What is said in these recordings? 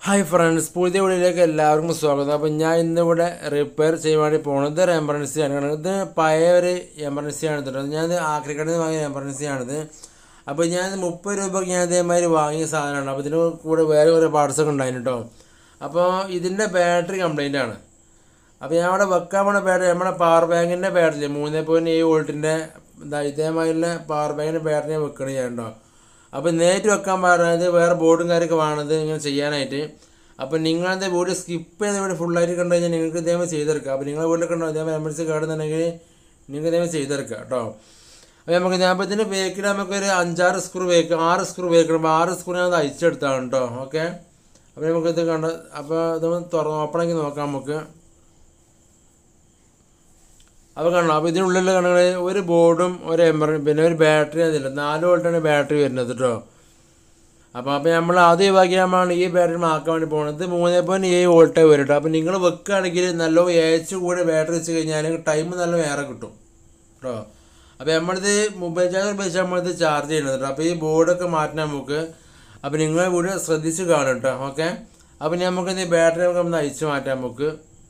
hi friends പുതിയ വീഡിയോയിലേക്ക് എല്ലാവർക്കും സ്വാഗതം അപ്പോൾ ഞാൻ ഇന്നിവിടെ റിപ്പയർ ചെയ്യാൻ വേണ്ടി പോകുന്നത് ഒരു എമർജൻസി ആണ് കാരണം ഇത് പഴയ ഒരു എമർജൻസി ആണ് കേട്ടോ ഞാൻ ആക്രിക്കടയിൽ നിന്ന് വാങ്ങിയ എമർജൻസി ആണിത് അപ്പോൾ ഞാൻ മുപ്പത് രൂപയ്ക്ക് ഞാൻ ഇതേമാതിരി വാങ്ങിയ സാധനമാണ് അപ്പോൾ ഇതിന് കൂടെ വേറെ കുറേ പാർട്സ് ഒക്കെ ഉണ്ടായിരുന്നു കേട്ടോ അപ്പോൾ ഇതിൻ്റെ ബാറ്ററി കംപ്ലൈൻ്റ് ആണ് അപ്പോൾ ഞാൻ അവിടെ വെക്കാൻ പോണ ബാറ്ററി നമ്മുടെ പവർ ബാങ്കിൻ്റെ ബാറ്ററി മൂന്ന് പോയിൻറ്റ് ഏഴ് വോൾട്ടിൻ്റെ എന്താ ഇതേമാതിരിയുള്ള പവർ ബാങ്കിൻ്റെ ബാറ്ററി ഞാൻ വെക്കണ ഞാൻ കേട്ടോ അപ്പോൾ നേരിട്ട് വെക്കാൻ പറഞ്ഞത് വേറെ ബോർഡും കാര്യമൊക്കെ വേണത് ഇങ്ങനെ ചെയ്യാനായിട്ട് അപ്പോൾ നിങ്ങളത് വീഡിയോ സ്കിപ്പ് ചെയ്ത് വീഡിയോ ഫുള്ളായിട്ട് കണ്ടു കഴിഞ്ഞാൽ നിങ്ങൾക്ക് ഇതേമാതിരി ചെയ്തെടുക്കാം അപ്പോൾ നിങ്ങളെ വീട്ടിലൊക്കെ ഉണ്ടോ ഇതേമാതിരി എമർജൻസി കേടുന്നുണ്ടെങ്കിൽ നിങ്ങൾക്ക് ഇതേമാതിരി ചെയ്തെടുക്കാം കേട്ടോ അപ്പോൾ നമുക്ക് ഞാൻ അപ്പോൾ ഇതിൻ്റെ ബേക്കിൽ നമുക്കൊരു അഞ്ചാറ് സ്ക്രൂ ബേക്ക് ആറ് സ്ക്രൂ ബേക്കണം ആറ് സ്ക്രൂ ഞാൻ അത് അയച്ചെടുത്താണ് കേട്ടോ ഓക്കെ അപ്പോൾ നമുക്കിത് കണ്ട അപ്പോൾ ഇതൊന്ന് തുറന്ന് ഓപ്പണാക്കി നോക്കാം നമുക്ക് അപ്പോൾ കാണണം അപ്പോൾ ഇതിനുള്ളിൽ കണ്ടത് ഒരു ബോർഡും ഒരു എമർ പിന്നെ ഒരു ബാറ്ററി അതില്ല നാല് വോൾട്ടാണ് ബാറ്ററി വരുന്നത് കേട്ടോ അപ്പോൾ അപ്പോൾ നമ്മൾ ആദ്യം ഒഴിവാക്കിയാണ് ഈ ബാറ്ററി മാക്കാൻ വേണ്ടി പോകുന്നത് മൂന്ന് പോയിൻറ്റ് ഏഴ് വോൾട്ടേ വരും കേട്ടോ അപ്പോൾ നിങ്ങൾ വെക്കുകയാണെങ്കിൽ നല്ല ഏച്ച് കൂടെ ബാറ്ററി വെച്ച് കഴിഞ്ഞാൽ ടൈം നല്ല വേറെ കിട്ടും കേട്ടോ അപ്പോൾ നമ്മളിത് മൊബൈൽ ചാർജർ ഉപയോഗിച്ച് നമ്മളിത് ചാർജ് ചെയ്യുന്നത് കേട്ടോ അപ്പോൾ ഈ ബോർഡൊക്കെ മാറ്റാൻ നമുക്ക് അപ്പോൾ നിങ്ങൾ വീഡിയോ ശ്രദ്ധിച്ച് കാണും കേട്ടോ ഓക്കെ അപ്പോൾ നമുക്ക് ഈ ബാറ്ററി നമുക്ക് ഒന്ന് അയച്ച് മാറ്റാം നമുക്ക്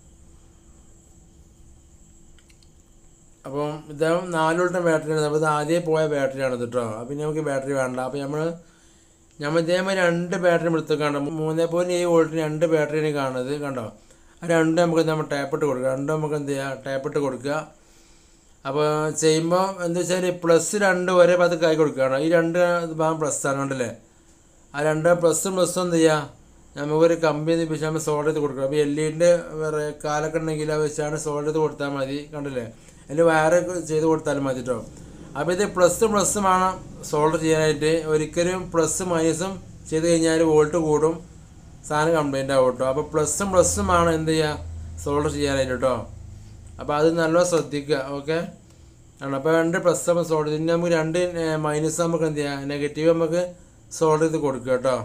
അപ്പം ഇത് നാല് വോൾട്ടിൻ്റെ ബാറ്ററിയാണ് അപ്പോൾ ഇത് ആദ്യമേ പോയ ബാറ്ററിയാണ് കേട്ടോ അപ്പം നമുക്ക് ബാറ്ററി വേണ്ട അപ്പോൾ നമ്മൾ നമ്മൾ ഇതേമാതിരി രണ്ട് ബാറ്ററി എടുത്തേക്കാണ്ട് മൂന്ന് പോയിൻറ്റ് ഏഴ് വോൾട്ടിന് രണ്ട് ബാറ്ററിയാണ് കാണുന്നത് കണ്ടോ ആ രണ്ട് നമുക്ക് നമ്മൾ ടാപ്പിട്ട് കൊടുക്കുക രണ്ട് നമുക്ക് എന്ത് ചെയ്യുക ടാപ്പിട്ട് കൊടുക്കുക അപ്പോൾ ചെയ്യുമ്പോൾ എന്താ വെച്ചാൽ പ്ലസ് രണ്ട് ഒരേ ഭാഗത്ത് കൈ കൊടുക്കുകയാണ് ഈ രണ്ട് ഭാഗം പ്ലസ് ആണ് കണ്ടല്ലേ ആ രണ്ട് പ്ലസും പ്ലസും എന്ത് ചെയ്യുക നമുക്കൊരു കമ്പി വെച്ച് നമ്മൾ സോൾഡ് ചെയ്ത് കൊടുക്കണം അപ്പോൾ എൽ ഇൻ്റെ വേറെ കാലൊക്കെ ഉണ്ടെങ്കിൽ അത് വെച്ചാണ് സോൾഡ് ചെയ്ത് കൊടുത്താൽ മതി കണ്ടില്ലേ അതിൽ വയറ് ചെയ്ത് കൊടുത്താലും മതി കേട്ടോ അപ്പോൾ ഇത് പ്ലസ് പ്ലസ്സും വേണം സോൾഡർ ചെയ്യാനായിട്ട് ഒരിക്കലും പ്ലസ് മൈനസും ചെയ്ത് കഴിഞ്ഞാൽ വോൾട്ട് കൂടും സാധനം കംപ്ലൈൻ്റ് ആവും കേട്ടോ അപ്പോൾ പ്ലസ്സും പ്ലസ്സും ആണ് എന്ത് ചെയ്യുക സോൾഡർ ചെയ്യാനായിട്ട് കേട്ടോ അപ്പോൾ അത് നല്ലോണം ശ്രദ്ധിക്കുക ഓക്കെ ആണ് അപ്പോൾ രണ്ട് പ്ലസ് നമ്മൾ സോൾഡർ ഇതിന് നമുക്ക് രണ്ട് മൈനസ് നമുക്ക് എന്ത് ചെയ്യാം നെഗറ്റീവ് നമുക്ക് സോൾഡർ ചെയ്ത് കൊടുക്കുക കേട്ടോ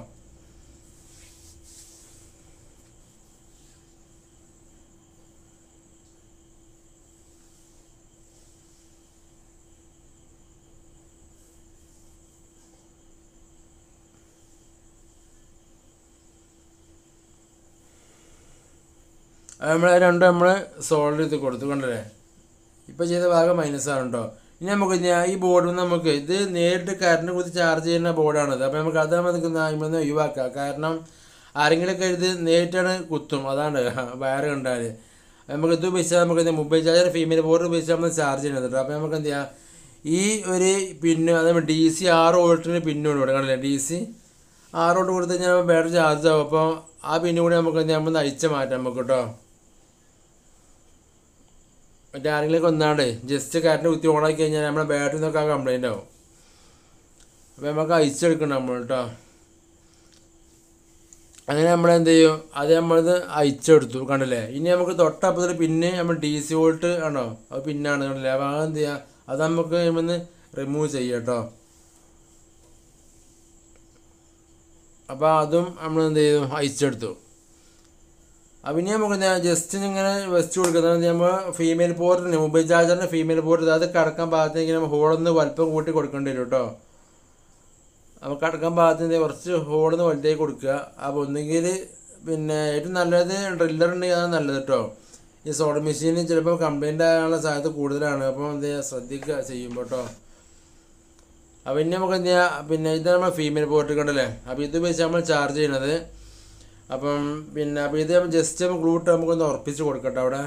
നമ്മൾ രണ്ടും നമ്മൾ സോൾഡ് ചെയ്ത് കൊടുത്തു കണ്ടല്ലേ ഇപ്പോൾ ചെയ്ത ഭാഗം മൈനസാണ് കേട്ടോ ഇനി നമുക്ക് ഞാൻ ഈ ബോർഡിൽ നമുക്ക് ഇത് നേരിട്ട് കറണ്ട് കൊടുത്ത് ചാർജ് ചെയ്യുന്ന ബോർഡാണിത് അപ്പോൾ നമുക്ക് അത് നമുക്ക് ഇമ്മന്ന് ഒഴിവാക്കാം കാരണം ആരെങ്കിലുമൊക്കെ ഇത് നേരിട്ടാണ് കുത്തും അതാണ് വയറ് കണ്ടാൽ നമുക്ക് ഇത് ഉപയോഗിച്ചാൽ നമുക്ക് മൊബൈൽ ചാർജർ ഫീമെയിൽ ബോർഡ് ഉപയോഗിച്ചാൽ നമ്മൾ ചാർജ് ചെയ്യുന്നത് കേട്ടോ അപ്പോൾ നമുക്ക് എന്ത് ചെയ്യാം ഈ ഒരു പിന്ന് അതേപോലെ ഡി സി ആറ് വോൾട്ടിന് പിന്നുണ്ട് ഇവിടെ കണ്ടില്ലേ ഡി സി ആറ് വോൾട്ട് കൊടുത്ത് കഴിഞ്ഞാൽ ബാറ്ററി ചാർജ് ആവും അപ്പോൾ ആ പിന്നു കൂടി നമുക്ക് എന്ത് ചെയ്യാം നമ്മൾ അയച്ച് മാറ്റാം നമുക്ക് കേട്ടോ മറ്റേ ആരെങ്കിലും ഒന്നാണ്ട് ജസ്റ്റ് കറണ്ട് കുത്തി ഓണാക്കി കഴിഞ്ഞാൽ നമ്മുടെ ബാറ്ററി നിന്നൊക്കെ കംപ്ലൈൻ്റ് ആവും അപ്പോൾ നമുക്ക് അയച്ചെടുക്കണം നമ്മൾ കേട്ടോ അങ്ങനെ നമ്മൾ എന്ത് ചെയ്യും അത് നമ്മളത് അയച്ചെടുത്തു കണ്ടില്ലേ ഇനി നമുക്ക് തൊട്ടപ്പത്തിൽ പിന്നെ നമ്മൾ ഡി സി വോൾട്ട് ആണോ അത് പിന്നാണ് കണ്ടില്ലേ അപ്പോൾ അത് എന്ത് ചെയ്യുക അത് നമുക്ക് ഇവിടുന്ന് റിമൂവ് ചെയ്യാം കേട്ടോ അപ്പോൾ അതും നമ്മൾ എന്ത് ചെയ്തു അയച്ചെടുത്തു അപ്പം ഇനി നമുക്ക് ജസ്റ്റ് ഇങ്ങനെ വെച്ച് കൊടുക്കുന്നത് നമ്മൾ ഫീമെയിൽ പോർട്ടിന് മൊബൈൽ ചാർജറിൻ്റെ ഫീമെയിൽ പോർട്ട് അത് കടക്കാൻ ഭാഗത്തേക്ക് നമ്മൾ ഹോളൊന്ന് വലുപ്പം കൂട്ടി കൊടുക്കേണ്ടി വരും കേട്ടോ അപ്പോൾ കടക്കാൻ ഭാഗത്തിന് കുറച്ച് ഹോളൊന്ന് വലുതായി കൊടുക്കുക അപ്പോൾ ഒന്നുകിൽ പിന്നെ ഏറ്റവും നല്ലത് ഡ്രില്ലർ ഉണ്ടെങ്കിൽ അതാണ് നല്ലത് കേട്ടോ ഈ സോഡ മെഷീൻ ചിലപ്പോൾ കംപ്ലൈൻ്റ് ആകാനുള്ള സാധ്യത കൂടുതലാണ് അപ്പോൾ എന്ത് ചെയ്യുക ശ്രദ്ധിക്കുക ചെയ്യുമ്പോൾ കേട്ടോ അപ്പോൾ ഇനി നമുക്ക് എന്ത് ചെയ്യാം പിന്നെ ഇത് നമ്മൾ ഫീമെയിൽ പോർട്ട് കണ്ടല്ലേ അപ്പോൾ ഇത് വെച്ച് നമ്മൾ ചാർജ് ചെയ്യണത് അപ്പം പിന്നെ അപ്പം ഇത് ജസ്റ്റ് നമുക്ക് ഗ്ലൂട്ട് നമുക്കൊന്ന് ഉറപ്പിച്ച് കൊടുക്കട്ടെ അവിടെ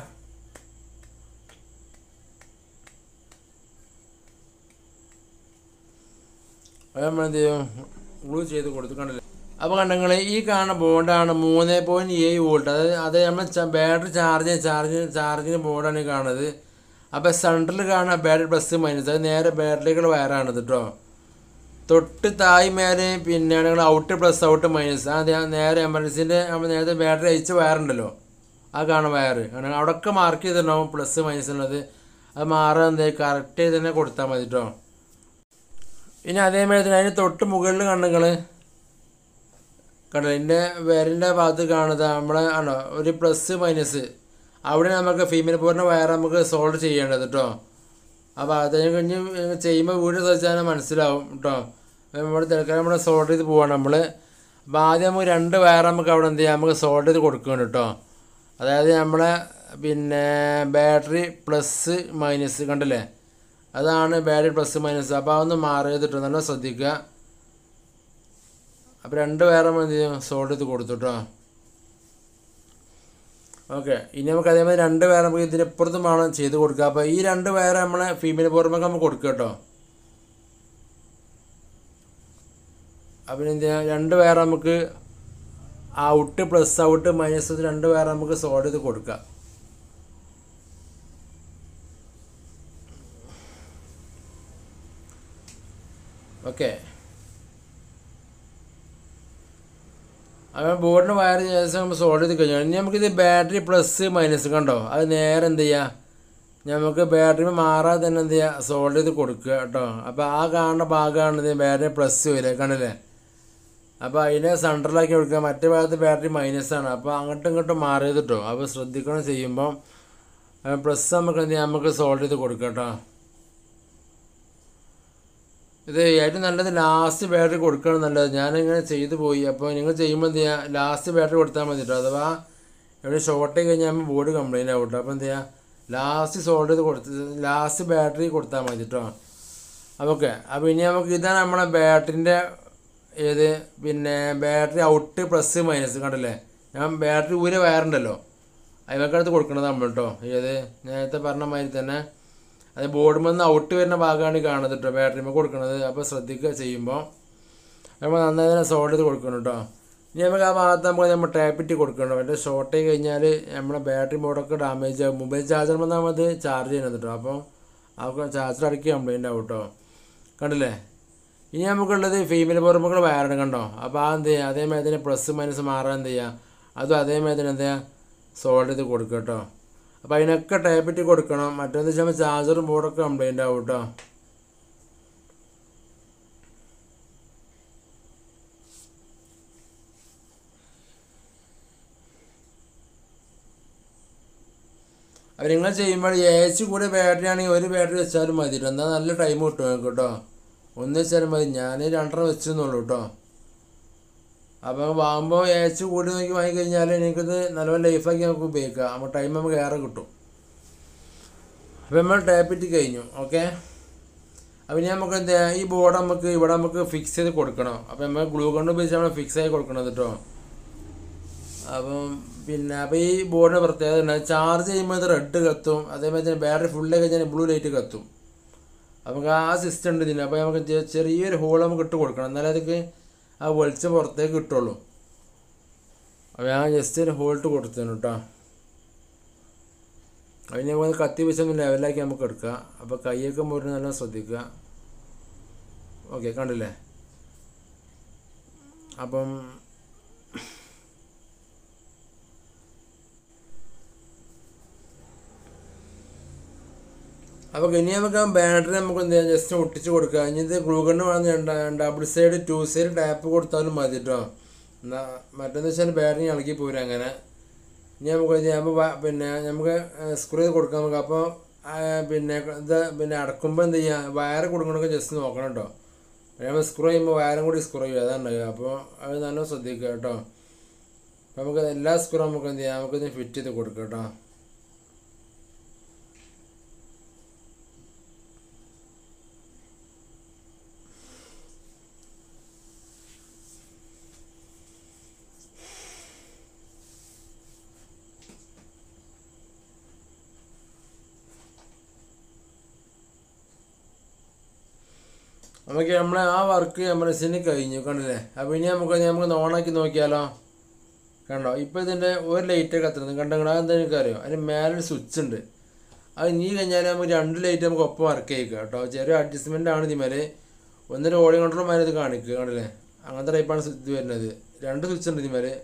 അത് നമ്മൾ എന്ത് ചെയ്യും ഗ്ലൂ ചെയ്ത് കൊടുത്തു കണ്ടില്ലേ അപ്പോൾ കണ്ടങ്ങൾ ഈ കാണുന്ന ബോർഡാണ് മൂന്ന് പോയിൻറ്റ് ഏഴ് വോൾട്ട് അതായത് അത് നമ്മൾ ബാറ്ററി ചാർജ് ചാർജ് ചാർജിന് ബോർഡാണ് ഈ കാണുന്നത് അപ്പോൾ സെൻട്രൽ കാണുന്ന ബാറ്ററി പ്ലസ് മൈനസ് അത് നേരെ ബാറ്ററികൾ വയറാണ് കേട്ടോ തൊട്ട് തായ് മേലെ പിന്നെ നിങ്ങൾ ഔട്ട് പ്ലസ് ഔട്ട് മൈനസ് ആ നേരെ എമർജൻസിൻ്റെ നമ്മൾ നേരത്തെ ബാറ്ററി അയച്ച വയറുണ്ടല്ലോ ആ കാണും വയറ് കാരണം അവിടെയൊക്കെ മാർക്ക് ചെയ്തിട്ടുണ്ടാവും പ്ലസ് മൈനസ് ഉള്ളത് അത് മാറാൻ എന്താ കറക്റ്റ് ചെയ്ത് തന്നെ കൊടുത്താൽ മതി കേട്ടോ പിന്നെ അതേമാതിരി തന്നെ അതിന് തൊട്ട് മുകളിൽ കണ്ണുങ്ങൾ കണ്ടോ എൻ്റെ വിരലിൻ്റെ ഭാഗത്ത് കാണുന്നത് നമ്മളെ ആണോ ഒരു പ്ലസ് മൈനസ് അവിടെ നമുക്ക് ഫീമെയിൽ പോറിൻ്റെ വയർ നമുക്ക് സോൾവ് ചെയ്യേണ്ടത് കേട്ടോ അപ്പോൾ അത് കഴിഞ്ഞ് ചെയ്യുമ്പോൾ വീഡിയോ ശ്രദ്ധിച്ചാൽ മനസ്സിലാവും കേട്ടോ നമ്മുടെ തിരക്കാൻ നമ്മൾ സോൾവ് ചെയ്ത് പോവാണ് നമ്മൾ അപ്പോൾ ആദ്യം നമുക്ക് രണ്ട് വയർ നമുക്ക് അവിടെ എന്ത് ചെയ്യാം നമുക്ക് സോൾഡ് ചെയ്ത് കൊടുക്കണം കേട്ടോ അതായത് നമ്മളെ പിന്നെ ബാറ്ററി പ്ലസ് മൈനസ് കണ്ടില്ലേ അതാണ് ബാറ്ററി പ്ലസ് മൈനസ് അപ്പോൾ അതൊന്ന് മാറിയതിട്ടോ നല്ല ശ്രദ്ധിക്കുക അപ്പോൾ രണ്ട് വയർ നമ്മൾ എന്ത് ചെയ്യും സോൾഡ് ചെയ്ത് കൊടുത്തു കേട്ടോ ഓക്കെ ഇനി നമുക്ക് അതേമാതിരി രണ്ട് വയർ നമുക്ക് ഇതിനിപ്പുറത്തും വേണം ചെയ്ത് കൊടുക്കുക അപ്പോൾ ഈ രണ്ട് വയർ നമ്മളെ ഫീമെയിൽ പുറമൊക്കെ നമുക്ക് കൊടുക്കുക കേട്ടോ അപ്പം എന്ത് ചെയ്യാം രണ്ട് വയർ നമുക്ക് ഔട്ട് പ്ലസ് ഔട്ട് മൈനസ് രണ്ട് വയർ നമുക്ക് സോൾഡ് ചെയ്ത് കൊടുക്കാം ഓക്കെ അപ്പം ബോർഡിന് വയർ ശേഷം നമ്മൾ സോൾഡ് ചെയ്ത് കഴിഞ്ഞാൽ ഇനി നമുക്കിത് ബാറ്ററി പ്ലസ് മൈനസ് കണ്ടോ അത് നേരെ എന്ത് ചെയ്യുക നമുക്ക് ബാറ്ററി മാറാതെ തന്നെ എന്ത് ചെയ്യുക സോൾഡ് ചെയ്ത് കൊടുക്കുക കേട്ടോ അപ്പോൾ ആ കാണുന്ന ഭാഗമാണ് ഇത് ബാറ്ററി പ്ലസ് വരിക കണ്ടില്ലേ അപ്പോൾ അതിനെ സെൻട്രലാക്കി കൊടുക്കുക മറ്റേ ഭാഗത്ത് ബാറ്ററി മൈനസ് ആണ് അപ്പോൾ അങ്ങോട്ടും ഇങ്ങോട്ടും മാറിയത് കേട്ടോ അപ്പോൾ ശ്രദ്ധിക്കണം ചെയ്യുമ്പോൾ പ്ലസ് നമുക്ക് എന്ത് ചെയ്യാം നമുക്ക് സോൾഡ് ചെയ്ത് കൊടുക്കാം കേട്ടോ ഇത് ഏറ്റവും നല്ലത് ലാസ്റ്റ് ബാറ്ററി കൊടുക്കുകയാണ് നല്ലത് ഞാനിങ്ങനെ ചെയ്തു പോയി അപ്പോൾ നിങ്ങൾ ചെയ്യുമ്പോൾ എന്ത് ചെയ്യുക ലാസ്റ്റ് ബാറ്ററി കൊടുത്താൽ മതി കേട്ടോ അഥവാ എവിടെ ഷോർട്ട് ആയി കഴിഞ്ഞാൽ ബോർഡ് കംപ്ലൈൻ്റ് ആവും കേട്ടോ അപ്പോൾ എന്ത് ചെയ്യുക ലാസ്റ്റ് സോൾഡ് ചെയ്ത് കൊടുത്ത് ലാസ്റ്റ് ബാറ്ററി കൊടുത്താൽ മതി കേട്ടോ അപ്പോൾ ഓക്കെ അപ്പോൾ ഇനി നമുക്ക് ഇതാണ് നമ്മളെ ബാറ്ററിൻ്റെ ഏത് പിന്നെ ബാറ്ററി ഔട്ട് പ്ലസ് മൈനസ് കണ്ടല്ലേ ഞാൻ ബാറ്ററി ഊര വയറുണ്ടല്ലോ അതിനൊക്കെ കൊടുക്കണത് നമ്മൾ കേട്ടോ ഏത് നേരത്തെ പറഞ്ഞ മാതിരി തന്നെ അത് ബോർഡിൽ നിന്ന് ഔട്ട് വരുന്ന ഭാഗമാണ് ഈ കാണുന്നത് കേട്ടോ ബാറ്ററിമ കൊടുക്കുന്നത് അപ്പോൾ ശ്രദ്ധിക്കുക ചെയ്യുമ്പോൾ നമ്മൾ നന്നായി തന്നെ സോൾഡ് ചെയ്ത് കൊടുക്കണം കേട്ടോ ഇനി നമുക്ക് ആ ഭാഗത്ത് നമുക്ക് നമ്മൾ ടാപ്പിറ്റ് കൊടുക്കണം മറ്റേ ഷോർട്ട് ആയി കഴിഞ്ഞാൽ നമ്മുടെ ബാറ്ററി ബോർഡൊക്കെ ഡാമേജ് ആകും മൊബൈൽ ചാർജർ വന്നാൽ നമ്മൾ ചാർജ് ചെയ്യുന്നത് കേട്ടോ അപ്പോൾ ആ ചാർജർ അടക്കി കംപ്ലൈൻ്റ് ആവും കേട്ടോ കണ്ടില്ലേ ഇനി നമുക്കുള്ളത് ഫീമെയിൽ പുറമക്കൾ വയറാണ് കണ്ടോ അപ്പോൾ ആ എന്ത് ചെയ്യുക അതേമാതിരി തന്നെ പ്ലസ് മൈനസ് മാറാൻ എന്ത് ചെയ്യുക അതും അതേമാതിരി തന്നെ എന്താ സോൾഡ് ചെയ്ത് കൊടുക്കുക കേട്ടോ അപ്പോൾ അതിനൊക്കെ ടേപ്പിറ്റ് കൊടുക്കണം മറ്റേന്ന് വെച്ചാൽ ചാർജറും ബോർഡൊക്കെ കംപ്ലൈൻ്റ് ആവും കേട്ടോ അപ്പോൾ നിങ്ങൾ ചെയ്യുമ്പോൾ എ സി കൂടെ ബാറ്ററി ആണെങ്കിൽ ഒരു ബാറ്ററി വെച്ചാലും മതി കേട്ടോ എന്നാൽ നല്ല ടൈം കിട്ടും നിങ്ങൾക്ക് കേട്ടോ ഒന്ന് വെച്ചാലും മതി ഞാൻ രണ്ടര വെച്ചെന്നുള്ളൂ കേട്ടോ അപ്പോൾ വാങ്ങുമ്പോൾ എ സി കൂടി നോക്കി വാങ്ങിക്കഴിഞ്ഞാൽ എനിക്കിത് നല്ലപോലെ ലൈഫാക്കി നമുക്ക് ഉപയോഗിക്കാം അപ്പോൾ ടൈം നമുക്ക് ഏറെ കിട്ടും അപ്പോൾ നമ്മൾ ടാപ്പിറ്റ് കഴിഞ്ഞു ഓക്കെ അപ്പോൾ ഇനി നമുക്ക് എന്താ ഈ ബോർഡ് നമുക്ക് ഇവിടെ നമുക്ക് ഫിക്സ് ചെയ്ത് കൊടുക്കണം അപ്പോൾ നമ്മൾ ഗ്ലൂ കൊണ്ട് ഉപയോഗിച്ച് നമ്മൾ ഫിക്സ് ആയി കൊടുക്കണം കേട്ടോ അപ്പം പിന്നെ അപ്പോൾ ഈ ബോർഡിന് പ്രത്യേകത ഉണ്ട് ചാർജ് ചെയ്യുമ്പോൾ ഇത് റെഡ് കത്തും അതേമാതിരി തന്നെ ബാറ്ററി ഫുള്ളായി കഴിഞ്ഞാൽ ബ്ലൂ ലൈറ്റ് കത്തും നമുക്ക് ആ സിസ്റ്റം ഉണ്ട് ഇതിന് അപ്പോൾ നമുക്ക് ചെ- ചെറിയൊരു ഹോൾ നമുക്ക് ഇട്ട് കൊടുക്കണം എന്നാലേ അതൊക്കെ ആ വെളിച്ചം പുറത്തേക്ക് കിട്ടുള്ളൂ അപ്പോൾ ഞാൻ ജസ്റ്റ് ഒരു ഹോൾട്ട് കൊടുത്തേനു കേട്ടോ അതിന് നമുക്ക് കത്തി വെച്ചൊന്ന് ലെവലാക്കി നമുക്ക് എടുക്കാം അപ്പോൾ കൈയൊക്കെ മുറിന് നല്ല ശ്രദ്ധിക്കുക ഓക്കെ കണ്ടില്ലേ അപ്പം അപ്പോൾ ഇനി നമുക്ക് ആ ബാറ്ററി നമുക്ക് എന്ത് ചെയ്യാം ജസ്റ്റ് ഒട്ടിച്ച് കൊടുക്കുക ഇനി ഇത് ഗ്ലൂഗണ് വേണം double side two side tape കൊടുത്താലും മതി കേട്ടോ എന്നാൽ മറ്റേന്ന് വെച്ചാൽ ബാറ്ററി ഇളക്കി പോരും അങ്ങനെ ഇനി നമുക്ക് ഇത് ചെയ്യുമ്പോൾ വ- പിന്നെ നമുക്ക് സ്ക്രൂ ചെയ്ത് കൊടുക്കാം നമുക്ക് അപ്പോൾ പിന്നെ ഇത് പിന്നെ അടക്കുമ്പോൾ എന്ത് ചെയ്യുക വയർ കൊടുക്കണമൊക്കെ ജസ്റ്റ് നോക്കണം കേട്ടോ നമ്മൾ സ്ക്രൂ ചെയ്യുമ്പോൾ വയറും കൂടി സ്ക്രൂ ചെയ്യുക അതാണ് ഉണ്ടാവുക അപ്പോൾ അത് നല്ല ശ്രദ്ധിക്കുക കേട്ടോ അപ്പോൾ നമുക്ക് എല്ലാ സ്ക്രൂ നമുക്ക് എന്ത് ചെയ്യാം നമുക്കിത് ഫിറ്റ് ചെയ്ത് കൊടുക്കാം കേട്ടോ നമുക്ക് നമ്മളെ ആ വർക്ക് എമർജൻസിന് കഴിഞ്ഞു കണ്ടില്ലേ അപ്പോൾ ഇനി നമുക്ക് നമുക്ക് ഓണാക്കി നോക്കിയാലോ കണ്ടോ ഇപ്പോൾ ഇതിൻ്റെ ഒരു ലൈറ്റ് കത്തുന്നത് കണ്ടോ നിങ്ങൾ അതെന്താ എനിക്കറിയോ അതിന് മേലൊരു സ്വിച്ച് ഉണ്ട് അത് നീ കഴിഞ്ഞാൽ നമുക്ക് രണ്ട് ലൈറ്റ് നമുക്ക് ഒപ്പം വർക്ക് ചെയ്യിക്കുക കേട്ടോ ചെറിയ അഡ്ജസ്റ്റ്മെൻ്റ് ആണ് ഇതിമേലെ ഒന്നൊരു ഓഡിയോ കൺട്രോൾ മാതിരി ഇത് കാണിക്കുക കണ്ടില്ലേ അങ്ങനത്തെ ടൈപ്പാണ് ഇത് വരുന്നത് രണ്ട് സ്വിച്ച് ഉണ്ട് ഇതിമേലെ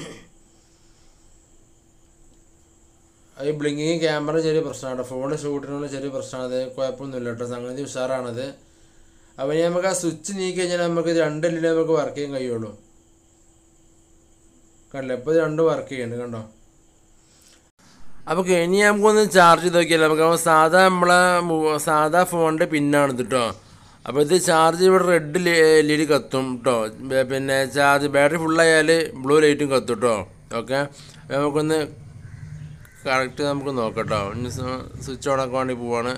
ഈ ബ്ലിങ്കിങ് ക്യാമറ ചെറിയ പ്രശ്നമാണ് ഫോൺ ഷൂട്ടിനുള്ള ചെറിയ പ്രശ്നമാണ് അത് കുഴപ്പമൊന്നുമില്ല കേട്ടോ സംഗതി ഉഷാറാണത് അപ്പോൾ ഇനി നമുക്ക് ആ സ്വിച്ച് നീക്കി കഴിഞ്ഞാൽ നമുക്ക് ഇത് രണ്ട് എല്ലിൽ നമുക്ക് വർക്ക് ചെയ്യാൻ കഴിയുള്ളൂ കണ്ടില്ല ഇപ്പോൾ ഇത് രണ്ടും വർക്ക് ചെയ്യുന്നുണ്ട് കണ്ടോ അപ്പോൾ ഇനി നമുക്കൊന്ന് ചാർജ് ചെയ്ത് നോക്കിയാലോ നമുക്ക് അപ്പോൾ സാധാ നമ്മളെ മു- സാധാ ഫോണിൻ്റെ പിന്നാണ് ഇത് കേട്ടോ അപ്പോൾ ഇത് ചാർജ് ഇവിടെ റെഡ് എൽ ഇ ഡി കത്തും കേട്ടോ പിന്നെ ചാർജ് ബാറ്ററി ഫുള്ളായാൽ ബ്ലൂ ലൈറ്റും കത്തും കേട്ടോ ഓക്കെ നമുക്കൊന്ന് കറക്റ്റ് നമുക്ക് നോക്കാം കേട്ടോ ഇനി സ്വിച്ച് ഓൺ ആക്കാൻ വേണ്ടി പോവാണ്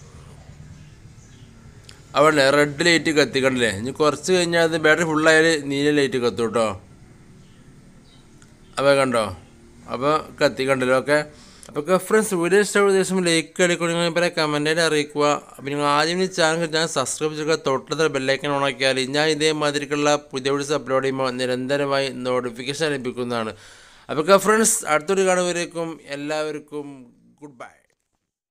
അവിടെ റെഡ് ലൈറ്റ് കത്തിക്കണ്ടല്ലേ ഇനി കുറച്ച് കഴിഞ്ഞാൽ അത് ബാറ്ററി ഫുള്ളായാൽ നീല ലൈറ്റ് കത്തും കേട്ടോ അപ്പോൾ കണ്ടോ അപ്പോൾ കത്തിക്കണ്ടല്ലോ ഓക്കെ അപ്പോൾ ഫ്രണ്ട്സ് വീഡിയോ ഇഷ്ടപ്പെട്ട ദിവസം ലൈക്ക് അടിക്കുക നിങ്ങൾ ഇപ്പോൾ കമൻറ്റായിട്ട് അറിയിക്കുക അപ്പോൾ നിങ്ങൾ ആദ്യം ഈ ചാനൽ ഞാൻ സബ്സ്ക്രൈബ് ചെയ്യുക തൊട്ടത്ര ബെല്ലൈക്കൻ ഓണാക്കിയാൽ ഞാൻ ഇതേമാതിരിക്കുള്ള പുതിയ വീഡിയോസ് അപ്ലോഡ് ചെയ്യുമ്പോൾ നിരന്തരമായി നോട്ടിഫിക്കേഷൻ ലഭിക്കുന്നതാണ് അപ്പോൾ ഫ്രണ്ട്സ് അടുത്തൊരു കാണുമ്പോഴേക്കും എല്ലാവർക്കും ഗുഡ് ബൈ